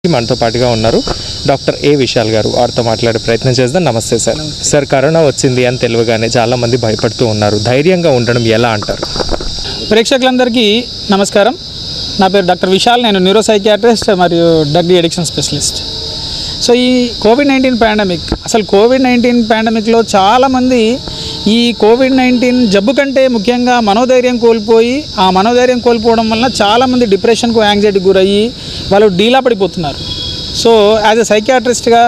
మనతో పాటుగా ఉన్నారు డాక్టర్ ఏ విశాల్ గారు వారితో మాట్లాడే ప్రయత్నం చేద్దాం నమస్తే సార్ సార్ కరోనా వచ్చింది అని తెలియగానే చాలా మంది భయపడుతూ ఉన్నారు ధైర్యంగా ఉండడం ఎలా అంటారు ప్రేక్షకులందరికీ నమస్కారం నా పేరు డాక్టర్ విశాల్ నేను న్యూరో సైకియాట్రిస్ట్ మరియు డ్రగ్ అడిక్షన్ స్పెషలిస్ట్ సో ఈ కోవిడ్ నైన్టీన్ పాండమిక్ అసలు కోవిడ్ నైన్టీన్ పాండమిక్లో చాలామంది ఈ కోవిడ్ నైన్టీన్ జబ్బు కంటే ముఖ్యంగా మనోధైర్యం కోల్పోయి ఆ మనోధైర్యం కోల్పోవడం వలన చాలామంది డిప్రెషన్కు యాంగ్జైటీకి గురయ్యి వాళ్ళు డీలా పడిపోతున్నారు సో యాజ్ ఎ సైకియాట్రిస్ట్గా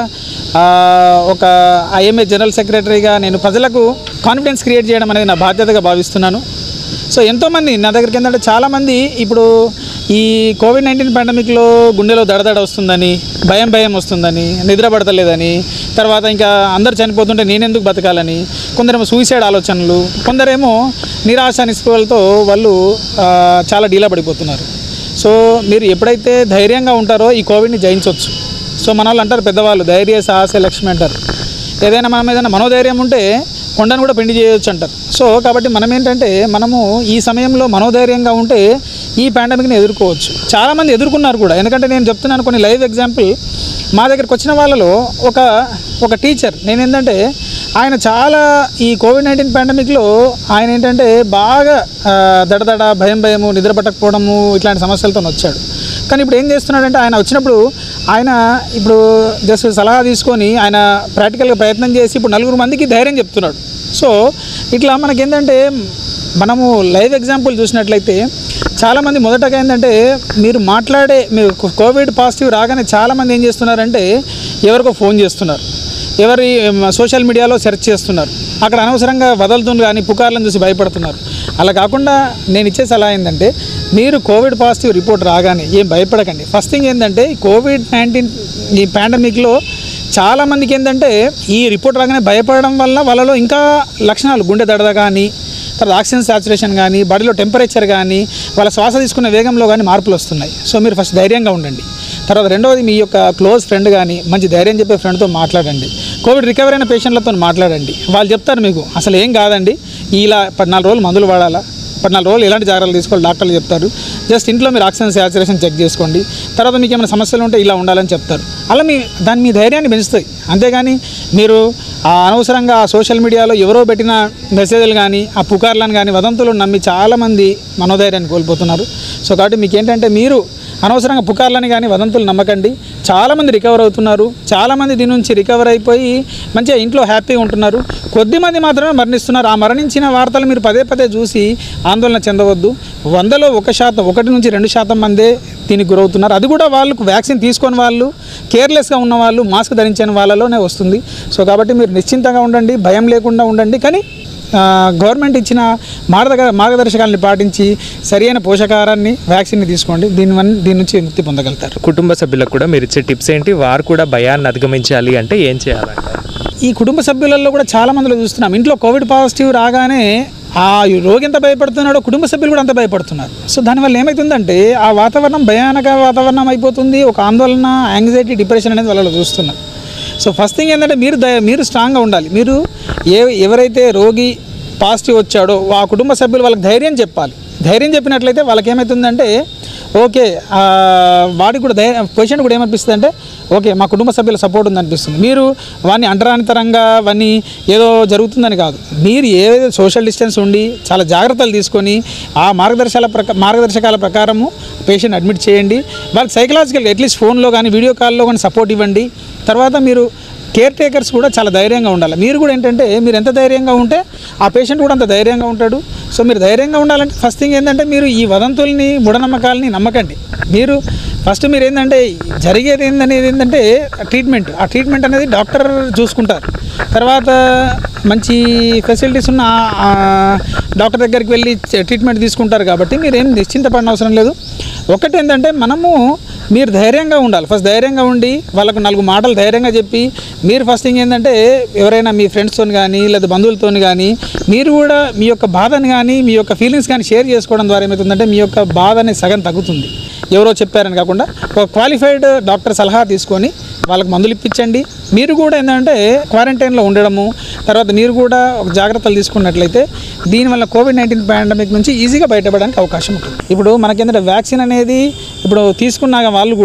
ఒక ఐఎంఏ జనరల్ సెక్రటరీగా నేను ప్రజలకు కాన్ఫిడెన్స్ క్రియేట్ చేయడం అనేది నా బాధ్యతగా భావిస్తున్నాను సో ఎంతోమంది నా దగ్గరికి ఏంటంటే చాలామంది ఇప్పుడు ఈ కోవిడ్ నైన్టీన్ పాండమిక్లో గుండెలో దడదడ వస్తుందని భయం భయం వస్తుందని నిద్ర పడతలేదని తర్వాత ఇంకా అందరు చనిపోతుంటే నేనెందుకు బతకాలని కొందరేమో సూసైడ్ ఆలోచనలు కొందరేమో నిరాశ నిస్పృహలతో వాళ్ళు ఆ, చాలా డీలా పడిపోతున్నారు సో మీరు ఎప్పుడైతే ధైర్యంగా ఉంటారో ఈ కోవిడ్ని జయించవచ్చు సో మన వాళ్ళు అంటారు పెద్దవాళ్ళు ధైర్య సాహస లక్ష్మి అంటారు ఏదైనా మనం ఏదైనా మనోధైర్యం ఉంటే కొండను కూడా పిండి చేయొచ్చు అంటారు సో కాబట్టి మనం ఏంటంటే మనము ఈ సమయంలో మనోధైర్యంగా ఉంటే ఈ పాండమిక్ని ఎదుర్కోవచ్చు చాలామంది ఎదుర్కొన్నారు కూడా ఎందుకంటే నేను చెప్తున్నాను కొన్ని లైవ్ ఎగ్జాంపుల్ మా దగ్గరికి వచ్చిన వాళ్ళలో ఒక ఒక టీచర్ నేను ఏంటంటే ఆయన చాలా ఈ కోవిడ్ నైన్టీన్ పాండమిక్లో ఆయన ఏంటంటే బాగా ఆ, దడదడ భయం భయము నిద్ర పట్టకపోవడము ఇట్లాంటి సమస్యలతో వచ్చాడు కానీ ఇప్పుడు ఏం చేస్తున్నాడంటే ఆయన వచ్చినప్పుడు ఆయన ఇప్పుడు జస్ట్ సలహా తీసుకొని ఆయన ప్రాక్టికల్గా ప్రయత్నం చేసి ఇప్పుడు నలుగురు మందికి ధైర్యం చెప్తున్నాడు సో ఇట్లా మనకేంటంటే మనము లైవ్ ఎగ్జాంపుల్ చూసినట్లయితే చాలామంది మొదటగా ఏంటంటే మీరు మాట్లాడే మీరు కోవిడ్ పాజిటివ్ రాగానే చాలామంది ఏం చేస్తున్నారంటే ఎవరికో ఫోన్ చేస్తున్నారు ఎవరి సోషల్ మీడియాలో సెర్చ్ చేస్తున్నారు అక్కడ అనవసరంగా వదలుతుంది కానీ పుకార్లను చూసి భయపడుతున్నారు అలా కాకుండా నేను ఇచ్చే సలహా ఏంటంటే మీరు కోవిడ్ పాజిటివ్ రిపోర్ట్ రాగానే ఏం భయపడకండి ఫస్ట్ థింగ్ ఏంటంటే ఈ కోవిడ్ నైన్టీన్ ఈ పాండమిక్లో చాలామందికి ఏంటంటే ఈ రిపోర్ట్ రాగానే భయపడడం వల్ల వాళ్ళలో ఇంకా లక్షణాలు గుండె దడద కానీ తర్వాత ఆక్సిజన్ సాచురేషన్ కానీ బాడీలో టెంపరేచర్ కానీ వాళ్ళ శ్వాస తీసుకునే వేగంలో కానీ మార్పులు వస్తున్నాయి సో మీరు ఫస్ట్ ధైర్యంగా ఉండండి తర్వాత రెండవది మీ యొక్క క్లోజ్ ఫ్రెండ్ కానీ మంచి ధైర్యం చెప్పే ఫ్రెండ్తో మాట్లాడండి కోవిడ్ రికవరీ అయిన పేషెంట్లతో మాట్లాడండి వాళ్ళు చెప్తారు మీకు అసలు ఏం కాదండి ఇలా పద్నాలుగు రోజులు మందులు వాడాలా పద్నాలుగు రోజులు ఎలాంటి జాగ్రత్తలు తీసుకోవాలి డాక్టర్లు చెప్తారు జస్ట్ ఇంట్లో మీరు ఆక్సిజన్ సాచురేషన్ చెక్ చేసుకోండి తర్వాత మీకు ఏమైనా సమస్యలు ఉంటే ఇలా ఉండాలని చెప్తారు అలా మీ దాని మీ ధైర్యాన్ని పెంచుతాయి అంతేగాని మీరు ఆ అనవసరంగా ఆ సోషల్ మీడియాలో ఎవరో పెట్టిన మెసేజ్లు కానీ ఆ పుకార్లను కానీ వదంతులు నమ్మి చాలామంది మనోధైర్యాన్ని కోల్పోతున్నారు సో కాబట్టి మీకు ఏంటంటే మీరు అనవసరంగా పుకార్లని కానీ వదంతులు నమ్మకండి చాలామంది రికవర్ అవుతున్నారు చాలామంది దీని నుంచి రికవర్ అయిపోయి మంచిగా ఇంట్లో హ్యాపీగా ఉంటున్నారు కొద్దిమంది మాత్రమే మరణిస్తున్నారు ఆ మరణించిన వార్తలు మీరు పదే పదే చూసి ఆందోళన చెందవద్దు వందలో ఒక శాతం ఒకటి నుంచి రెండు శాతం మందే దీనికి గురవుతున్నారు అది కూడా వాళ్ళకు వ్యాక్సిన్ తీసుకొని వాళ్ళు కేర్లెస్గా ఉన్న వాళ్ళు మాస్క్ ధరించని వాళ్ళలోనే వస్తుంది సో కాబట్టి మీరు నిశ్చింతంగా ఉండండి భయం లేకుండా ఉండండి కానీ ఆ, గవర్నమెంట్ ఇచ్చిన మార్గ మార్గదర్శకాలను పాటించి సరైన పోషకాహారాన్ని వ్యాక్సిన్ని తీసుకోండి దీని వల్ల దీని నుంచి ముక్తి పొందగలుగుతారు కుటుంబ సభ్యులకు కూడా మీరు ఇచ్చే టిప్స్ ఏంటి వారు కూడా భయాన్ని అధిగమించాలి అంటే ఏం చేయాలంటారు ఈ కుటుంబ సభ్యులలో కూడా చాలా మందిలో చూస్తున్నాం ఇంట్లో కోవిడ్ పాజిటివ్ రాగానే ఆ రోగి ఎంత భయపడుతున్నాడో కుటుంబ సభ్యులు కూడా అంత భయపడుతున్నారు సో దానివల్ల ఏమవుతుందంటే ఆ వాతావరణం భయానక వాతావరణం అయిపోతుంది ఒక ఆందోళన యాంగ్జైటీ డిప్రెషన్ అనేది వాళ్ళలో చూస్తున్నాం సో ఫస్ట్ థింగ్ ఏంటంటే మీరు ద- మీరు స్ట్రాంగ్గా ఉండాలి మీరు ఏ ఎవరైతే రోగి పాజిటివ్ వచ్చాడో ఆ కుటుంబ సభ్యులు వాళ్ళకి ధైర్యం చెప్పాలి ధైర్యం చెప్పినట్లయితే వాళ్ళకి ఏమవుతుందంటే ఓకే ఆ, వాడికి కూడా ధైర్యం పేషెంట్ కూడా ఏమనిపిస్తుంది అంటే ఓకే మా కుటుంబ సభ్యుల సపోర్ట్ ఉంది అనిపిస్తుంది మీరు వాడిని అంటరానితరంగా వాడిని ఏదో జరుగుతుందని కాదు మీరు ఏదైతే సోషల్ డిస్టెన్స్ ఉండి చాలా జాగ్రత్తలు తీసుకొని ఆ మార్గదర్శకాల ప్రక మార్గదర్శకాల ప్రకారము పేషెంట్ అడ్మిట్ చేయండి వాళ్ళకి సైకలాజికల్గా అట్లీస్ట్ ఫోన్లో కానీ వీడియో కాల్లో కానీ సపోర్ట్ ఇవ్వండి తర్వాత మీరు కేర్ టేకర్స్ కూడా చాలా ధైర్యంగా ఉండాలి మీరు కూడా ఏంటంటే మీరు ఎంత ధైర్యంగా ఉంటే ఆ పేషెంట్ కూడా అంత ధైర్యంగా ఉంటాడు సో మీరు ధైర్యంగా ఉండాలంటే ఫస్ట్ థింగ్ ఏంటంటే మీరు ఈ వదంతుల్ని మూఢనమ్మకాలని నమ్మకండి మీరు ఫస్ట్ మీరు ఏంటంటే జరిగేది ఏందనేది ఏంటంటే ట్రీట్మెంట్ ఆ ట్రీట్మెంట్ అనేది డాక్టర్ చూసుకుంటారు తర్వాత మంచి ఫెసిలిటీస్ ఉన్న ఆ డాక్టర్ దగ్గరికి వెళ్ళి ట్రీట్మెంట్ తీసుకుంటారు కాబట్టి మీరు ఏం నిశ్చింతపడిన అవసరం లేదు ఒకటి ఏంటంటే మనము మీరు ధైర్యంగా ఉండాలి ఫస్ట్ ధైర్యంగా ఉండి వాళ్ళకు నాలుగు మాటలు ధైర్యంగా చెప్పి మీరు ఫస్ట్ థింగ్ ఏంటంటే ఎవరైనా మీ ఫ్రెండ్స్తో కానీ లేదా బంధువులతో కానీ మీరు కూడా మీ యొక్క బాధని కానీ మీ యొక్క ఫీలింగ్స్ కానీ షేర్ చేసుకోవడం ద్వారా ఏమవుతుందంటే మీ యొక్క బాధ అనేది సగం తగ్గుతుంది ఎవరో చెప్పారని కాకుండా ఒక క్వాలిఫైడ్ డాక్టర్ సలహా తీసుకొని వాళ్ళకి మందులు ఇప్పించండి మీరు కూడా ఏంటంటే క్వారంటైన్లో ఉండడము తర్వాత మీరు కూడా ఒక జాగ్రత్తలు తీసుకున్నట్లయితే దీనివల్ల కోవిడ్ నైన్టీన్ పాండమిక్ నుంచి ఈజీగా బయటపడడానికి అవకాశం ఉంటుంది ఇప్పుడు మనకేంటంటే వ్యాక్సిన్ అనేది ఇప్పుడు తీసుకున్నాక వాళ్ళు కూడా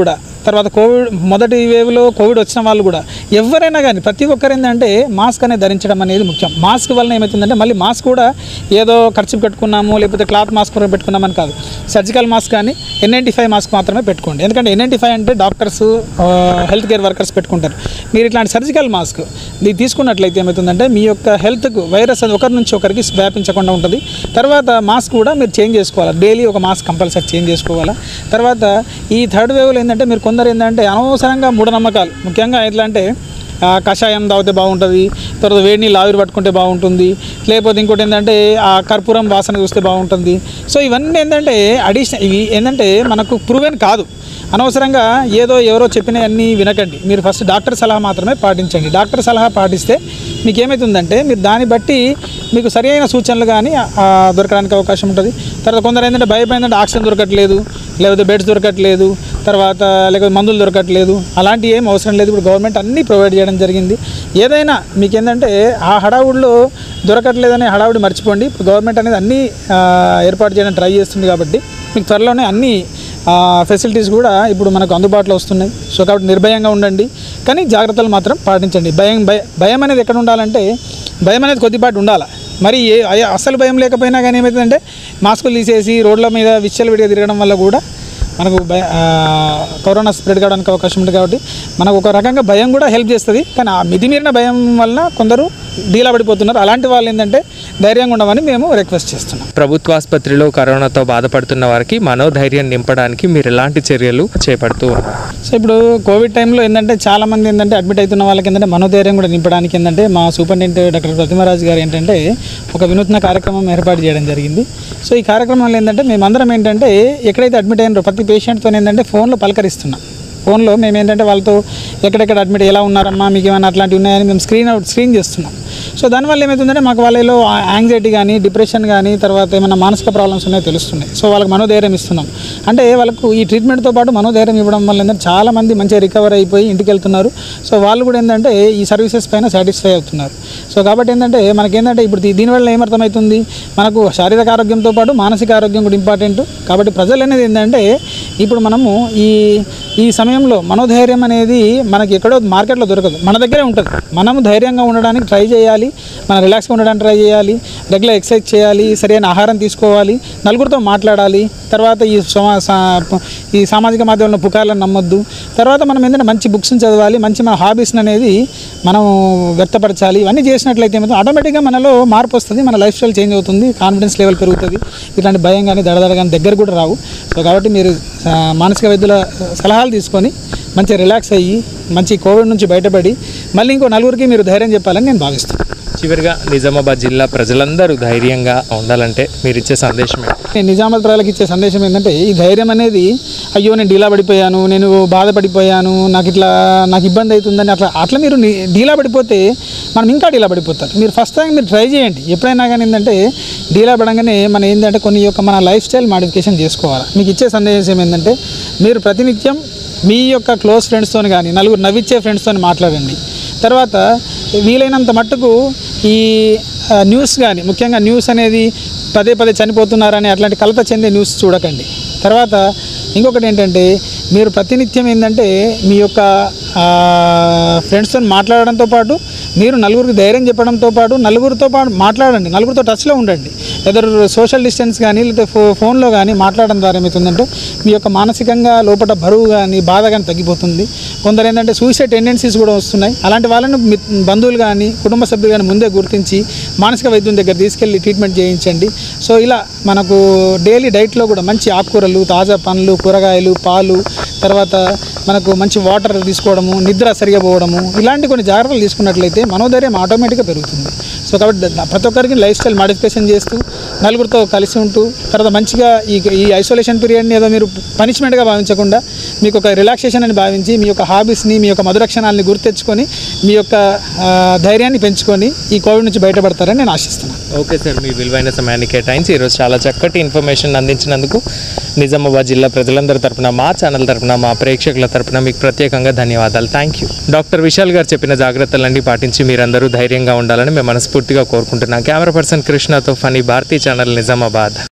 తర్వాత కోవిడ్ మొదటి వేవ్లో కోవిడ్ వచ్చిన వాళ్ళు కూడా ఎవరైనా కానీ ప్రతి ఒక్కరు ఏంటంటే మాస్క్ అనేది ధరించడం అనేది ముఖ్యం మాస్క్ వలన ఏమవుతుందంటే మళ్ళీ మాస్క్ కూడా ఏదో ఖర్చు పెట్టుకున్నాము లేకపోతే క్లాత్ మాస్క్ కూడా పెట్టుకున్నామని కాదు సర్జికల్ మాస్క్ కానీ ఎన్ఎన్టీ ఫైవ్ మాస్క్ మాత్రమే పెట్టుకోండి ఎందుకంటే ఎన్ఎన్టీ ఫైవ్ అంటే డాక్టర్స్ హెల్త్ కేర్ వర్కర్స్ పెట్టుకుంటారు మీరు ఇట్లాంటి సర్జికల్ మాస్క్ ఇది తీసుకున్నట్లయితే ఏమవుతుందంటే మీ యొక్క హెల్త్కు వైరస్ అది ఒకరి నుంచి ఒకరికి వ్యాపించకుండా ఉంటుంది తర్వాత మాస్క్ కూడా మీరు చేంజ్ చేసుకోవాలి డైలీ ఒక మాస్క్ కంపల్సరీ చేంజ్ చేసుకోవాలా తర్వాత ఈ థర్డ్ వేవ్లో ఏంటంటే మీరు కొందరు ఏంటంటే అనవసరంగా మూఢనమ్మకాలు ముఖ్యంగా ఎట్లా అంటే ఆ, కషాయం తాగితే బాగుంటుంది తర్వాత వేడి నీళ్ళు ఆవిరి పట్టుకుంటే బాగుంటుంది లేకపోతే ఇంకోటి ఏంటంటే ఆ కర్పూరం వాసన చూస్తే బాగుంటుంది సో ఇవన్నీ ఏంటంటే అడిషనల్ ఇవి ఏంటంటే మనకు ప్రూవెన్ కాదు అనవసరంగా ఏదో ఎవరో చెప్పినవన్నీ వినకండి మీరు ఫస్ట్ డాక్టర్ సలహా మాత్రమే పాటించండి డాక్టర్ సలహా పాటిస్తే మీకు ఏమవుతుందంటే మీరు దాన్ని బట్టి మీకు సరైన సూచనలు కానీ ఆ, దొరకడానికి అవకాశం ఉంటుంది తర్వాత కొందరు ఏంటంటే భయపడిందంటే ఆక్సిజన్ దొరకట్లేదు లేకపోతే బెడ్స్ దొరకట్లేదు తర్వాత లేకపోతే మందులు దొరకట్లేదు అలాంటి ఏం అవసరం లేదు ఇప్పుడు గవర్నమెంట్ అన్నీ ప్రొవైడ్ చేయడం జరిగింది ఏదైనా మీకు ఏంటంటే ఆ హడావుడిలో దొరకట్లేదనే హడావుడి మర్చిపోండి ఇప్పుడు గవర్నమెంట్ అనేది అన్నీ ఆ, ఏర్పాటు చేయడానికి ట్రై చేస్తుంది కాబట్టి మీకు త్వరలోనే అన్ని ఫెసిలిటీస్ కూడా ఇప్పుడు మనకు అందుబాటులో వస్తున్నాయి సో కాబట్టి నిర్భయంగా ఉండండి కానీ జాగ్రత్తలు మాత్రం పాటించండి భయం భయ భయం అనేది ఎక్కడ ఉండాలంటే భయం అనేది కొద్దిపాటి ఉండాలి మరి ఏ అయ- అస్సలు భయం లేకపోయినా కానీ ఏమవుతుందంటే మాస్కులు తీసేసి రోడ్ల మీద విచ్చలవిడిగా తిరగడం వల్ల కూడా మనకు భయ ఆ, కరోనా స్ప్రెడ్ కావడానికి అవకాశం ఉంటుంది కాబట్టి మనకు ఒక రకంగా భయం కూడా హెల్ప్ చేస్తుంది కానీ ఆ మితిమీరిన భయం వలన కొందరు డీలా పడిపోతున్నారు అలాంటి వాళ్ళు ఏంటంటే ధైర్యంగా ఉండమని మేము రిక్వెస్ట్ చేస్తున్నాం ప్రభుత్వ ఆసుపత్రిలో కరోనాతో బాధపడుతున్న వారికి మనోధైర్యం నింపడానికి మీరు ఎలాంటి చర్యలు చేపడుతూ ఉన్నారు సో ఇప్పుడు కోవిడ్ టైంలో ఏంటంటే చాలా మంది ఏంటంటే అడ్మిట్ అవుతున్న వాళ్ళకి ఏంటంటే మనోధైర్యం కూడా నింపడానికి ఏంటంటే మా సూపరింటెండెంట్ డాక్టర్ ప్రతిమరాజు గారు ఏంటంటే ఒక వినూత్న కార్యక్రమం ఏర్పాటు చేయడం జరిగింది సో ఈ కార్యక్రమంలో ఏంటంటే మేమందరం ఏంటంటే ఎక్కడైతే అడ్మిట్ అయినారో ప్రతి పేషెంట్తో ఏంటంటే ఫోన్లో పలకరిస్తున్నాం ఫోన్లో మేము ఏంటంటే వాళ్ళతో ఎక్కడెక్కడ అడ్మిట్ ఎలా ఉన్నారమ్మా మీకు ఏమైనా అట్లాంటివి ఉన్నాయని మేము స్క్రీన్ అవుట్ స్క్రీన్ చేస్తున్నాం సో దానివల్ల ఏమవుతుందంటే మాకు వాళ్ళలో యాంగ్జైటీ కానీ డిప్రెషన్ కానీ తర్వాత ఏమైనా మానసిక ప్రాబ్లమ్స్ ఉన్నాయో తెలుస్తున్నాయి సో వాళ్ళకి మనోధైర్యం ఇస్తున్నాం అంటే వాళ్ళకు ఈ ట్రీట్మెంట్తో పాటు మనోధైర్యం ఇవ్వడం వల్ల ఏంటంటే చాలా మంది మంచిగా రికవర్ అయిపోయి ఇంటికి వెళ్తున్నారు సో వాళ్ళు కూడా ఏంటంటే ఈ సర్వీసెస్ పైన సాటిస్ఫై అవుతున్నారు సో కాబట్టి ఏంటంటే మనకి ఏంటంటే ఇప్పుడు దీ- దీనివల్ల ఏమర్థమవుతుంది మనకు శారీరక ఆరోగ్యంతో పాటు మానసిక ఆరోగ్యం కూడా ఇంపార్టెంట్ కాబట్టి ప్రజలు అనేది ఏంటంటే ఇప్పుడు మనము ఈ ఈ సమయంలో మనోధైర్యం అనేది మనకి ఎక్కడో మార్కెట్లో దొరకదు మన దగ్గరే ఉంటుంది మనము ధైర్యంగా ఉండడానికి ట్రై చేయాలి మనం రిలాక్స్గా ఉండడానికి ట్రై చేయాలి రెగ్యులర్ ఎక్సర్సైజ్ చేయాలి సరైన ఆహారం తీసుకోవాలి నలుగురితో మాట్లాడాలి తర్వాత ఈ సమా- సా- ఈ సామాజిక మాధ్యమంలో పుకార్లను నమ్మొద్దు తర్వాత మనం ఏంటంటే మంచి బుక్స్ని చదవాలి మంచి మన హాబీస్ని అనేది మనం వ్యక్తపరచాలి ఇవన్నీ చేసినట్లయితే ఏమవుతుంది ఆటోమేటిక్గా మనలో మార్పు వస్తుంది మన లైఫ్ స్టైల్ చేంజ్ అవుతుంది కాన్ఫిడెన్స్ లెవెల్ పెరుగుతుంది ఇట్లాంటి భయం కానీ దడదడ కానీ దగ్గర కూడా రావు సో కాబట్టి మీరు ఆ, మానసిక వైద్యుల సలహాలు తీసుకొని మంచిగా రిలాక్స్ అయ్యి మంచి కోవిడ్ నుంచి బయటపడి మళ్ళీ ఇంకో నలుగురికి మీరు ధైర్యం చెప్పాలని నేను భావిస్తున్నాను చివరిగా నిజామాబాద్ జిల్లా ప్రజలందరూ ధైర్యంగా ఉండాలంటే మీరు ఇచ్చే సందేశం ఏంటి? నేను నిజామాబాద్ ప్రజలకు ఇచ్చే సందేశం ఏంటంటే ఈ ధైర్యం అనేది అయ్యో నేను డీలా పడిపోయాను నేను బాధపడిపోయాను నాకు ఇట్లా నాకు ఇబ్బంది అవుతుందని అట్లా అట్లా మీరు ని- డీలా పడిపోతే మనం ఇంకా డీలా పడిపోతారు మీరు ఫస్ట్ టైం మీరు ట్రై చేయండి ఎప్పుడైనా కానీ ఏంటంటే డీలా పడంగానే మనం ఏంటంటే కొన్ని యొక్క మన లైఫ్ స్టైల్ మాడిఫికేషన్ చేసుకోవాలి మీకు ఇచ్చే సందేశం ఏంటంటే మీరు ప్రతినిత్యం మీ యొక్క క్లోజ్ ఫ్రెండ్స్తో కానీ నలుగురు నవ్విచ్చే ఫ్రెండ్స్తో మాట్లాడండి తర్వాత వీలైనంత మట్టుకు ఈ ఆ, న్యూస్ కానీ ముఖ్యంగా న్యూస్ అనేది పదే పదే చనిపోతున్నారని అట్లాంటి కలత చెందే న్యూస్ చూడకండి తర్వాత ఇంకొకటి ఏంటంటే మీరు ప్రతినిత్యం ఏంటంటే మీ యొక్క ఫ్రెండ్స్తో మాట్లాడడంతో పాటు మీరు నలుగురికి ధైర్యం చెప్పడంతో పాటు నలుగురితో పాటు మాట్లాడండి నలుగురితో టచ్లో ఉండండి ఎదరు సోషల్ డిస్టెన్స్ కానీ లేకపోతే ఫో ఫోన్లో కానీ మాట్లాడడం ద్వారా ఏమవుతుందంటే మీ యొక్క మానసికంగా లోపల బరువు కానీ బాధ కానీ తగ్గిపోతుంది కొందరు ఏంటంటే సూసైడ్ టెండెన్సీస్ కూడా వస్తున్నాయి అలాంటి వాళ్ళని మీ బంధువులు కానీ కుటుంబ సభ్యులు కానీ ముందే గుర్తించి మానసిక వైద్యం దగ్గర తీసుకెళ్ళి ట్రీట్మెంట్ చేయించండి సో ఇలా మనకు డైలీ డైట్లో కూడా మంచి ఆకుకూరలు తాజా పండ్లు కూరగాయలు పాలు తర్వాత మనకు మంచి వాటర్ తీసుకోవడము నిద్ర సరిగా పోవడము ఇలాంటి కొన్ని జాగ్రత్తలు తీసుకున్నట్లయితే మనోధైర్యం ఆటోమేటిక్గా పెరుగుతుంది సో కాబట్టి ద- ప్రతి ఒక్కరికి లైఫ్ స్టైల్ మాడిఫికేషన్ చేస్తూ నలుగురితో కలిసి ఉంటూ తర్వాత మంచిగా ఈ ఈ ఐసోలేషన్ పీరియడ్ని ఏదో మీరు పనిష్మెంట్గా భావించకుండా మీకు ఒక రిలాక్సేషన్ అని భావించి మీ యొక్క హాబీస్ని మీ యొక్క మధురక్షణాలని గుర్తెచ్చుకొని మీ యొక్క ఆ, ధైర్యాన్ని పెంచుకొని ఈ కోవిడ్ నుంచి బయటపడతారని నేను ఆశిస్తున్నాను ఓకే సార్ మీ విలువైన సమయాన్ని కేటాయించి ఈరోజు చాలా చక్కటి ఇన్ఫర్మేషన్ అందించినందుకు నిజామాబాద్ జిల్లా ప్రజలందరి తరపున మా ఛానల్ తరపున మా ప్రేక్షకుల తరపున మీకు ప్రత్యేకంగా ధన్యవాదాలు థ్యాంక్ యూ డాక్టర్ విశాల్ గారు చెప్పిన జాగ్రత్తలన్నీ పాటించి మీరందరూ ధైర్యంగా ఉండాలని మేము మనస్ఫూర్తిగా కోరుకుంటున్నాం కెమెరా పర్సన్ కృష్ణతో ఫనీ భారతీ ఛానల్ నిజామాబాద్